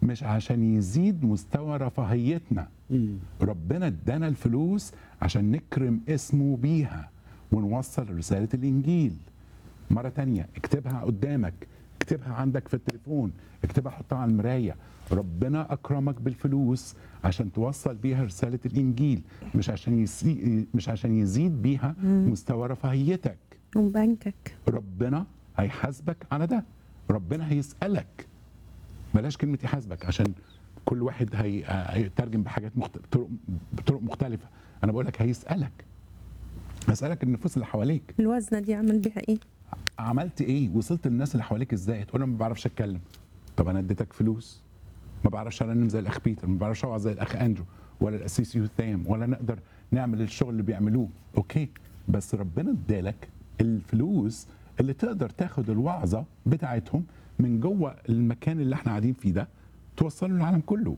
مش عشان يزيد مستوى رفاهيتنا مم. ربنا ادانا الفلوس عشان نكرم اسمه بيها ونوصل رسالة الإنجيل مرة تانية اكتبها قدامك اكتبها عندك في التليفون اكتبها حطها على المراية ربنا أكرمك بالفلوس عشان توصل بيها رسالة الإنجيل مش عشان يسي... مش عشان يزيد بيها مستوى رفاهيتك وبنكك ربنا هيحاسبك على ده ربنا هيسألك بلاش كلمة يحاسبك عشان كل واحد هي... هيترجم بحاجات مخت... طرق... بطرق مختلفة أنا بقول لك هيسألك هيسألك النفوس اللي حواليك الوزنه دي اعمل بيها ايه عملت ايه وصلت للناس اللي حواليك ازاي تقول انا ما بعرفش اتكلم طب انا اديتك فلوس ما بعرفش ارنم زي الاخ بيتر ما بعرفش اوعظ زي الاخ اندرو ولا الاسيس يوثام ولا نقدر نعمل الشغل اللي بيعملوه اوكي بس ربنا ادالك الفلوس اللي تقدر تاخد الوعظه بتاعتهم من جوه المكان اللي احنا قاعدين فيه ده توصله للعالم كله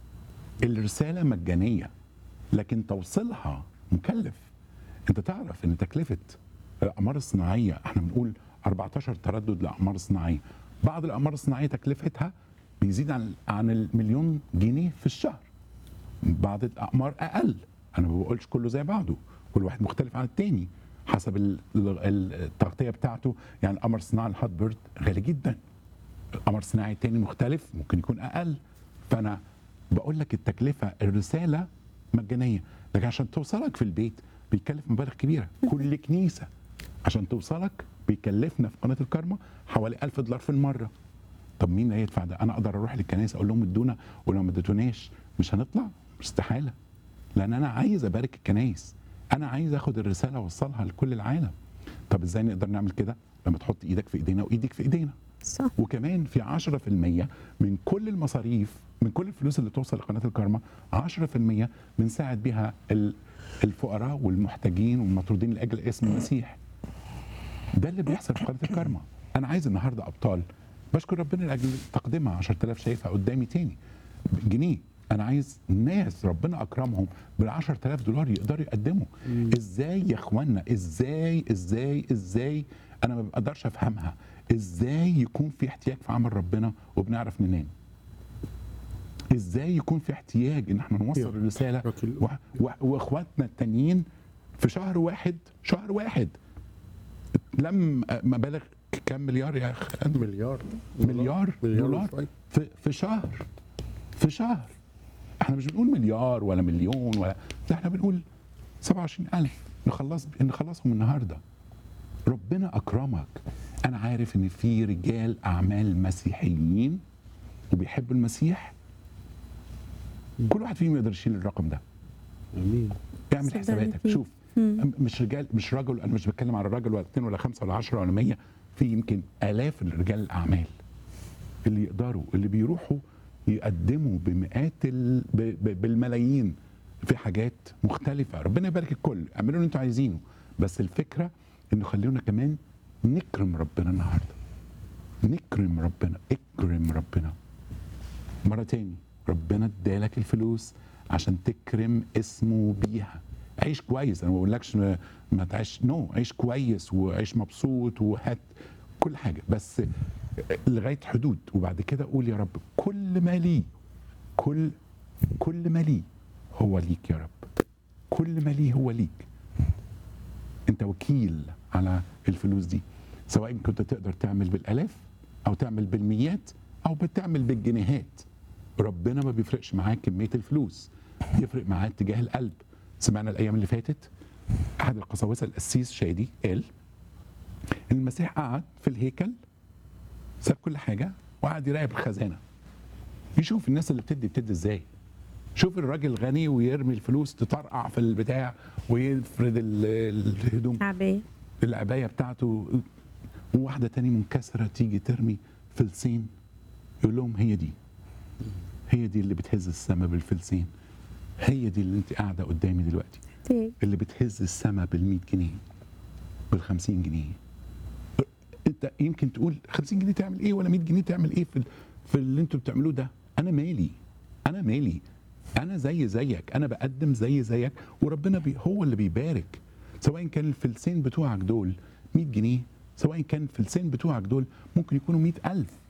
الرساله مجانيه لكن توصيلها مكلف انت تعرف ان تكلفه الاقمار الصناعيه احنا بنقول 14 تردد لاقمار صناعيه بعض الاقمار الصناعيه تكلفتها بيزيد عن عن المليون جنيه في الشهر بعض الاقمار اقل انا ما بقولش كله زي بعضه كل واحد مختلف عن التاني حسب ال- ال- التغطيه بتاعته يعني القمر الصناعي الهات بيرد غالي جدا قمر صناعي تاني مختلف ممكن يكون اقل فانا بقول لك التكلفه الرساله مجانيه لكن عشان توصلك في البيت بيكلف مبالغ كبيره كل كنيسه عشان توصلك بيكلفنا في قناه الكارما حوالي 1000 دولار في المره طب مين اللي هيدفع ده انا اقدر اروح للكنائس اقول لهم ادونا ولو ما اديتوناش مش هنطلع استحاله لان انا عايز ابارك الكنائس انا عايز اخد الرساله واوصلها لكل العالم طب ازاي نقدر نعمل كده لما تحط ايدك في ايدينا وايدك في ايدينا صح وكمان في 10% من كل المصاريف من كل الفلوس اللي توصل لقناه الكارما 10% بنساعد بيها ال- الفقراء والمحتاجين والمطرودين لاجل اسم المسيح. ده اللي بيحصل في قناه الكارما. انا عايز النهارده ابطال بشكر ربنا لاجل تقديمها 10000 شايفها قدامي تاني جنيه انا عايز ناس ربنا اكرمهم بال 10000 دولار يقدروا يقدموا ازاي يا اخوانا ازاي ازاي ازاي انا ما بقدرش افهمها ازاي يكون في احتياج في عمل ربنا وبنعرف ننام ازاي يكون في احتياج ان احنا نوصل يا الرساله راجل. و- و- واخواتنا التانيين في شهر واحد شهر واحد لم مبالغ كام مليار يا اخ مليار مليار مليار دولار وشوية. في في شهر في شهر احنا مش بنقول مليار ولا مليون ولا ده احنا بنقول 27000 نخلص نخلصهم النهارده ربنا اكرمك انا عارف ان في رجال اعمال مسيحيين وبيحبوا المسيح كل واحد فيهم يقدر يشيل الرقم ده امين اعمل صدقني حساباتك فيه. شوف مش رجال مش رجل انا مش بتكلم على الراجل ولا اثنين ولا خمسه ولا 10 ولا 100 في يمكن الاف الرجال الاعمال اللي يقدروا اللي بيروحوا يقدموا بمئات ال... ب... ب... بالملايين في حاجات مختلفه ربنا يبارك الكل اعملوا اللي انتوا عايزينه بس الفكره انه خلونا كمان نكرم ربنا النهارده نكرم ربنا اكرم ربنا مرة تاني ربنا ادالك الفلوس عشان تكرم اسمه بيها عيش كويس انا ما بقولكش ما- ما تعيش نو عيش كويس وعيش مبسوط وهات كل حاجه بس لغايه حدود وبعد كده قول يا رب كل ما لي كل كل ما لي هو ليك يا رب كل ما لي هو ليك انت وكيل على الفلوس دي سواء كنت تقدر تعمل بالالاف او تعمل بالميات او بتعمل بالجنيهات ربنا ما بيفرقش معاه كميه الفلوس يفرق معاه اتجاه القلب سمعنا الايام اللي فاتت احد القساوسه القسيس شادي قال ان المسيح قعد في الهيكل ساب كل حاجه وقعد يراقب الخزانه يشوف الناس اللي بتدي بتدي ازاي شوف الراجل غني ويرمي الفلوس تطرقع في البتاع ويفرد ال- الهدوم عباية العبايه بتاعته وواحده تاني منكسره تيجي ترمي فلسين يقول لهم هي دي هي دي اللي بتهز السما بالفلسين هي دي اللي انت قاعده قدامي دلوقتي احتياج اللي بتهز السما بال جنيه بال 50 جنيه انت يمكن تقول 50 جنيه تعمل ايه ولا 100 جنيه تعمل ايه في ال- في اللي انتوا بتعملوه ده انا مالي انا مالي انا زي زيك انا بقدم زي زيك وربنا بي هو اللي بيبارك سواء كان الفلسين بتوعك دول 100 جنيه سواء كان الفلسين بتوعك دول ممكن يكونوا 100000